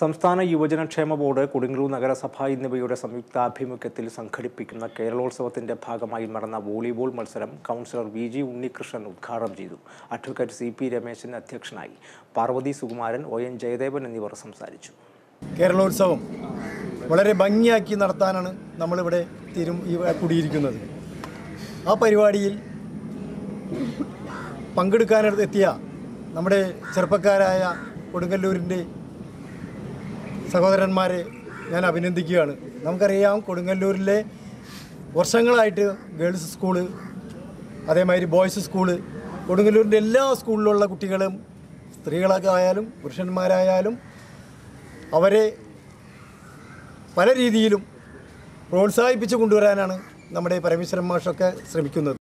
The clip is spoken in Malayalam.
സംസ്ഥാന യുവജനക്ഷേമ ബോർഡ് കൊടുങ്ങല്ലൂർ നഗരസഭ എന്നിവയുടെ സംയുക്താഭിമുഖ്യത്തിൽ സംഘടിപ്പിക്കുന്ന കേരളോത്സവത്തിന്റെ ഭാഗമായി നടന്ന വോളിബോൾ മത്സരം കൗൺസിലർ വി ജി ഉണ്ണികൃഷ്ണൻ ഉദ്ഘാടനം ചെയ്തു അഡ്വക്കേറ്റ് സി പി രമേശൻ അധ്യക്ഷനായി പാർവതി സുകുമാരൻ ഒ എൻ ജയദേവൻ എന്നിവർ സംസാരിച്ചു കേരളോത്സവം വളരെ ഭംഗിയാക്കി നടത്താനാണ് നമ്മളിവിടെ തീരും ഈ കൂടിയിരിക്കുന്നത് ആ പരിപാടിയിൽ പങ്കെടുക്കാനെത്തിയ നമ്മുടെ ചെറുപ്പക്കാരായ കൊടുങ്ങല്ലൂരിൻ്റെ സഹോദരന്മാരെ ഞാൻ അഭിനന്ദിക്കുകയാണ് നമുക്കറിയാം കൊടുങ്ങല്ലൂരിലെ വർഷങ്ങളായിട്ട് ഗേൾസ് സ്കൂള് അതേമാതിരി ബോയ്സ് സ്കൂള് കൊടുങ്ങല്ലൂരിൻ്റെ എല്ലാ സ്കൂളിലുള്ള കുട്ടികളും സ്ത്രീകളൊക്കെ ആയാലും പുരുഷന്മാരായാലും അവരെ പല രീതിയിലും പ്രോത്സാഹിപ്പിച്ച് കൊണ്ടുവരാനാണ് നമ്മുടെ പരമേശ്വരൻ മാഷൊക്കെ ശ്രമിക്കുന്നത്